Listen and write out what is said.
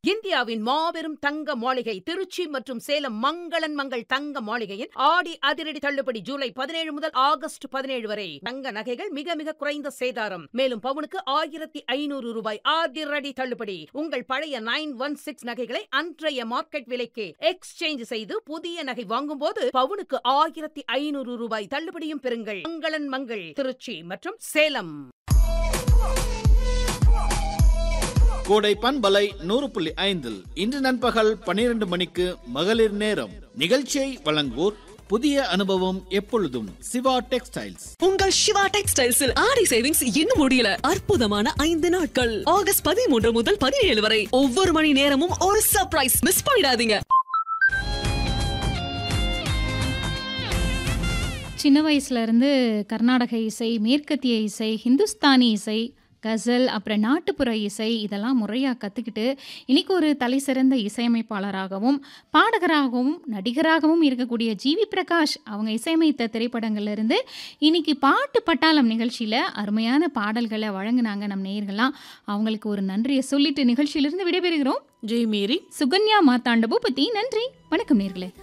இந்தியாவின் மாபெரும் தங்க மாளிகை திருச்சி மற்றும் சேலம் மங்களன் மங்கள் தங்க மாளிகையின் ஆடி அதிரடி தள்ளுபடி ஜூலை பதினேழு முதல் ஆகஸ்ட் பதினேழு வரை தங்க நகைகள் மிக மிக குறைந்த சேதாரம் மேலும் பவுனுக்கு ஆயிரத்தி ஐநூறு ரூபாய் அதிரடி தள்ளுபடி உங்கள் பழைய நைன் ஒன் சிக்ஸ் நகைகளை அன்றைய மார்க்கெட் விலைக்கு எக்ஸ்சேஞ்ச் செய்து புதிய நகை வாங்கும்போது பவுனுக்கு ஆயிரத்தி ஐநூறு ரூபாய் தள்ளுபடியும் பெறுங்கள் மங்களன் மங்கள் திருச்சி மற்றும் சேலம் கோடை பண்பலை நூறு புள்ளி ஐந்தில் இன்று நண்பகல் பனிரெண்டு மணிக்கு மகளிர் நேரம் நிகழ்ச்சியை வழங்குவோர் புதிய அனுபவம் எப்பொழுதும் சிவா டெக்ஸ்டைல்ஸ் உங்கள் சிவா டெக்ஸ்டைல்ஸில் ஆடி சேவிங்ஸ் இன்னும் முடியல அற்புதமான ஐந்து நாட்கள் ஆகஸ்ட் பதிமூன்று முதல் பதினேழு வரை ஒவ்வொரு மணி நேரமும் ஒரு சர்ப்ரைஸ் மிஸ் பண்ணிடாதீங்க சின்ன வயசுலேருந்து கர்நாடக இசை மேற்கத்திய இசை ஹிந்துஸ்தானி இசை கசல் அப்புறம் நாட்டுப்புற இசை இதெல்லாம் முறையாக கற்றுக்கிட்டு இன்னைக்கு ஒரு தலை சிறந்த இசையமைப்பாளராகவும் பாடகராகவும் நடிகராகவும் இருக்கக்கூடிய ஜிவி பிரகாஷ் அவங்க இசையமைத்த திரைப்படங்கள்ல இருந்து இன்னைக்கு பாட்டு பட்டாளம் நிகழ்ச்சியில் அருமையான பாடல்களை வழங்கினாங்க நம் நேயர்கள்லாம் அவங்களுக்கு ஒரு நன்றியை சொல்லிட்டு நிகழ்ச்சியிலிருந்து விடைபெறுகிறோம் ஜெய்மேரி சுகன்யா மாத்தாண்ட பூபதி நன்றி வணக்கம் நேர்களே